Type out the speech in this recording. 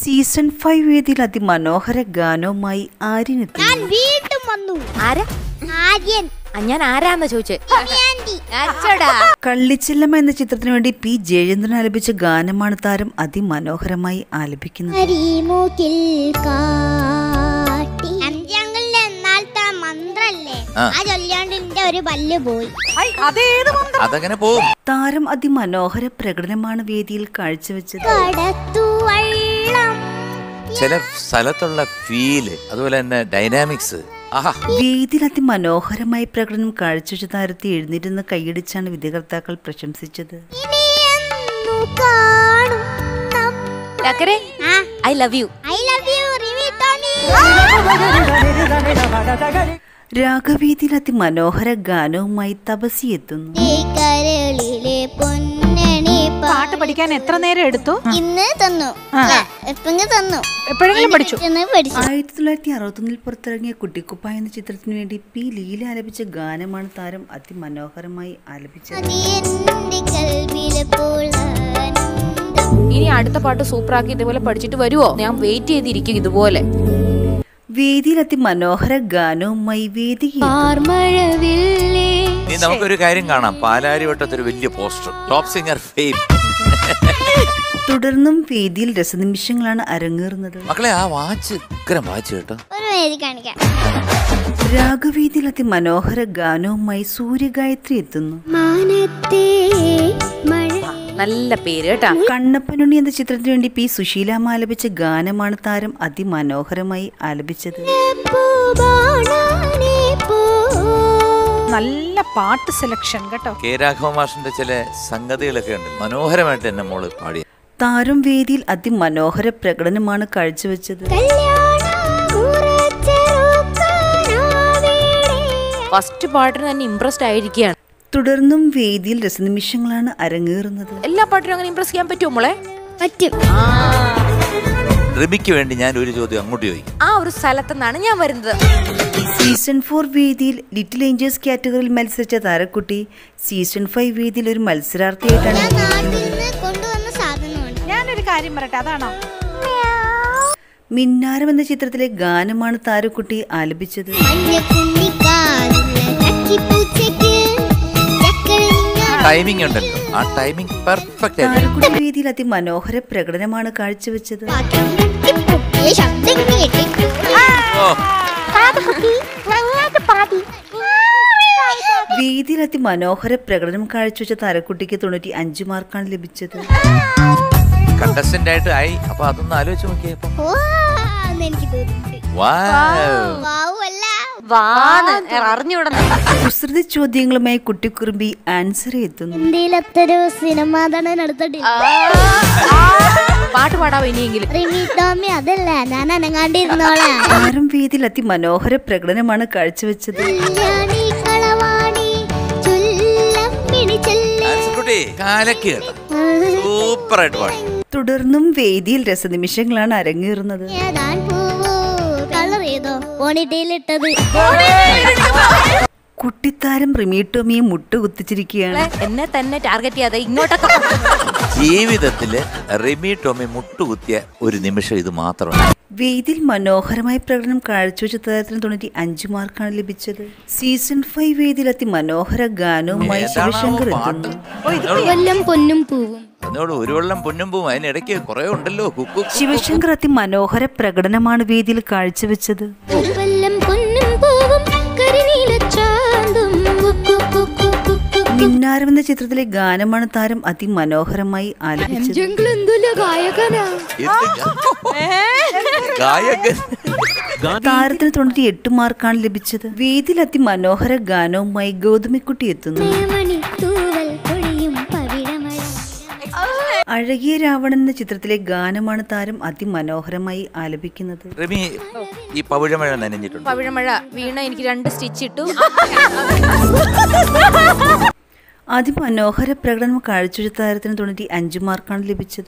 Season five വേദിയിൽ അതിമനോഹര ഗാനവുമായി ആര്യനെത്തി ഞാൻ വീണ്ടും വന്നു ആരാ ആര്യൻ ആ, ഞാൻ ആരാന്ന് ചോദിച്ചേ ആന്റി അച്ചടാ കള്ളിച്ചില്ലമ്മ എന്ന ചിത്രത്തിനു വേണ്ടി പി ജയചന്ദ്രൻ ആലപിച്ച ഗാനമാണ് താരം അതിമനോഹരമായി ആലപിക്കുന്നത് കരിമൂക്കിൽ കാട്ടി അഞ്ചാങ്കളിലെ എന്നാലത്തെ മന്ത്രല്ലേ ആ. ആ ചൊല്ലാണ്ട് എന്റെ ഒരു പല്ല് പോയി അതങ്ങനെ പോവും താരം അതിമനോഹര പ്രകടനമാണ് വേദിയിൽ കാഴ്ചവെച്ചത് കടത്തു വള്ളം ചില സ്ഥലത്തുള്ള ഫീല് അതുപോലെ തന്നെ ഡൈനാമിക്സ് ആഹാ വേദിയിൽ അതിമനോഹരമായി പ്രകടനം കാഴ്ചവെച്ച താരത്തെ എഴുന്നേരുന്ന കൈയടിച്ചാണ് വിധികർത്താക്കൾ പ്രശംസിച്ചത് ഇനി എന്നു കാണും നം- ചക്കരെ ആ I love you I love you Rimi Tomy രാഗവേദിയിൽ അതിമനോഹര ഗാനവുമായി തപസി എത്തുന്നു ഈ കരളിലെ പൊന്നണി പാട്ട് പഠിക്കാൻ എത്ര നേരം എടുത്തു ഇന്ന് തന്നു എപ്പെങ്കിൽ തന്നു എപ്പോഴെങ്കിലും പഠിച്ചു ഇന്ന് പഠിച്ചു ആയിരത്തി തൊള്ളായിരത്തി അറുപത്തൊന്നിൽ പുറത്തിറങ്ങിയ കുട്ടിക്കുപ്പ എന്ന ചിത്രത്തിനു വേണ്ടി പി ലീല ആലപിച്ച ഗാനമാണ് താരം അതിമനോഹരമായി ആലപിച്ചത് അത് എന്റെ കൽവിലെ പോളാനന്ദം. ഇനി അടുത്ത പാട്ട് സൂപ്പറാക്കി ഇതുപോലെ പഠിച്ചിട്ട് വരുവോ ഞാൻ വെയിറ്റ് ചെയ്തിരിക്കും ഇതുപോലെ വേദിയിൽ അതിമനോഹര ഗാനവുമായി വേദിക ഇനി നമുക്കൊരു കാര്യം കാണാം പാലാരിവട്ടത്തൊരു വലിയ പോസ്റ്റർ ടോപ്പ് സിംഗർ ഫെയിം തുടർന്നും വേദിയിൽ രസനിമിഷങ്ങളാണ് അരങ്ങേറുന്നത് മക്കളെ ആ വാച്ച് ഉഗ്രം വാച്ച് കേട്ടോ ഒരു വേദി കാണിക്കാം രാഗവേദിയിൽ അതിമനോഹര ഗാനവുമായി സൂര്യഗായത്രി എത്തുന്നു മാനത്തെ മഴ നല്ല പേര് കേട്ടാ കണ്ണപ്പനുണ്ണി എന്ന ചിത്രത്തിനു വേണ്ടി പി സുശീലാമ്മ ആലപിച്ച ഗാനമാണ് താരം അതിമനോഹരമായി ആലപിച്ചത് പൂവാണാനേ പോ. നല്ല പാട്ട് സെലക്ഷൻ കേട്ടോ കെ രാഘവ മാഷിന്റെ ചില സംഗതികളൊക്കെ ഉണ്ട് മനോഹരമായിട്ട് എന്നെ മോള് പാടി താരം വേദിയിൽ അതിമനോഹര പ്രകടനമാണ് കാഴ്ചവെച്ചത് കല്യാണം ഉറച്ചെറുക്കാനാവേണേ. ഫസ്റ്റ് പാട്ടിന് തന്നെ ഇംപ്രസ്ഡ് ആയിരിക്കുകയാണ് തുടർന്നും വേദിയിൽ രസനിമിഷങ്ങളാണ് അരങ്ങേറുന്നത് എല്ലാ പാട്ടിനും അങ്ങനെ ഇംപ്രസ് ചെയ്യാൻ പറ്റുമോ മോളെ പറ്റും റിമിക്ക് വേണ്ടി ഞാൻ ഒരു ചോദ്യം അങ്ങോട്ട് ചോദിക്കും ആ ഒരു സ്ഥലത്തു നിന്നാണ് ഞാൻ വരുന്നത് സീസൺ ഫോർ വേദിയിൽ ലിറ്റിൽ ഏഞ്ചേഴ്സ് കാറ്റഗറിയിൽ മത്സരിച്ച താരക്കുട്ടി സീസൺ ഫൈവ് വേദിയിൽ ഒരു മത്സരാർത്ഥിയായിട്ടാണ് ഞാൻ നാട്ടിൽ നിന്ന് കൊണ്ടുവന്ന സാധനമാണ് ഞാനൊരു കാര്യം പറയട്ടെ അതാണോ മിന്നാരം എന്ന ചിത്രത്തിലെ ഗാനമാണ് താരക്കുട്ടി ആലപിച്ചത് മഞ്ഞക്കുണ്ണിക്കാലുള്ള ചക്കിപ്പൂച്ചയ്ക്ക് ചക്കരിഞ്ഞ ടൈമിംഗ് ഉണ്ടല്ലോ ആ ടൈമിംഗ് പെർഫെക്റ്റ് ആയിരുന്നു താരക്കുട്ടി വേദിയിൽ അതിമനോഹര പ്രകടനമാണ് കാഴ്ചവെച്ചത് പാത്രം തട്ടിപ്പൊട്ടിയ ശബ്ദം കേട്ടിട്ട് ഓ വേദിയിൽ അതിമനോഹര പ്രകടനം കാഴ്ചവെച്ച താരക്കുട്ടിക്ക് തൊണ്ണൂറ്റി അഞ്ച് മാർക്കാണ് ലഭിച്ചത് കണ്ടസ്റ്റന്റ് ആയിട്ട് ആയി അപ്പൊ അതൊന്ന് ആലോചിച്ച് നോക്കിയേ അപ്പം ഓ എന്ന് എനിക്ക് തോന്നുന്നുണ്ട് Wow. വാവു അല്ല വാന്ന് അറിഞ്ഞുവിടുന്ന കുസൃതി ചോദ്യങ്ങളുമായി കുട്ടിക്കുറുമ്പി ആൻസർ എത്തുന്നു ഇന്ത്യയിലത്തൊരു സിനിമാ നടൻ എടുത്തിട്ടില്ല പാട്ട് പാടാവോ ഇനിയെങ്കിലും റിമി ടോമി അതല്ല ഞാൻ അനങ്ങാണ്ടിരുന്നോളാം താരം വേദിയിൽ അതിമനോഹര പ്രകടനമാണ് കാഴ്ചവെച്ചത് കല്യാണി കളവാണി ചൊല്ലമ്മിണി ചൊല്ല ആൻസിക്കുട്ടി കാലക്ക് കേട്ടോ സൂപ്പർ ആയിട്ട് പാടി തുടർന്നും വേദിയിൽ രസനിമിഷങ്ങളാണ് അരങ്ങേറുന്നത് ഏതാൻ പൂവോ കളർ ചെയ്തോ പോണിറ്റയിലിട്ടത് കുട്ടിത്താരം റിമീട്ടോമിയെ മുട്ടുകുത്തിച്ചിരിക്കുകയാണ് എന്നെ തന്നെ ടാർഗറ്റ് ചെയ്യാതെ ഇങ്ങോട്ടൊക്കെ ജീവിതത്തില് റിമി ടോമി മുട്ടുകുത്തിയ ഒരു നിമിഷം ഇത് മാത്രമാണ് വേദിയിൽ മനോഹരമായ പ്രകടനം കാഴ്ചവെച്ച താരത്തിന് തൊണ്ണൂറ്റി അഞ്ച് മാർക്കാണ് ലഭിച്ചത് സീസൺ ഫൈവ് വേദിയിൽ അതി ഗാനവുമായി ഏതാണാവോ ശിവശങ്കർ പാട്ട് എത്തുന്നു കൊല്ലം പൊന്നും പൂവും അതിനോട് ഒരു വെള്ളം പൊന്നും പോവും അതിനിടയ്ക്ക് കുറെ ഉണ്ടല്ലോ കുക്കു ശിവശങ്കർ അതിമനോഹര പ്രകടനമാണ് വേദിയിൽ കാഴ്ചവെച്ചത് കൊല്ലം പൊന്നും പൂവും കരിനീല ചാന്തും മിന്നാരം എന്ന ചിത്രത്തിലെ ഗാനമാണ് താരം അതിമനോഹരമായി ആലപിച്ചത് ഗായകൻ താരത്തിന് തൊണ്ണൂറ്റി എട്ട് മാർക്കാണ് ലഭിച്ചത് വേദിയിൽ അതിമനോഹര ഗാനവുമായി ഗൗതമിക്കുട്ടി എത്തുന്നു തൂവൽ പൊഴിയും പവിഴമഴ അഴകിയ രാവണൻ എന്ന ചിത്രത്തിലെ ഗാനമാണ് താരം അതിമനോഹരമായി ആലപിക്കുന്നത് റിമി ഈ പവിഴമഴ നനഞ്ഞിട്ടുണ്ട് പവിഴമഴ വീണ എനിക്ക് രണ്ട് സ്റ്റിച്ച് ഇട്ടു അതിമനോഹര പ്രകടനം കാഴ്ചവെച്ച താരത്തിന് തൊണ്ണൂറ്റി അഞ്ച് മാർക്കാണ് ലഭിച്ചത്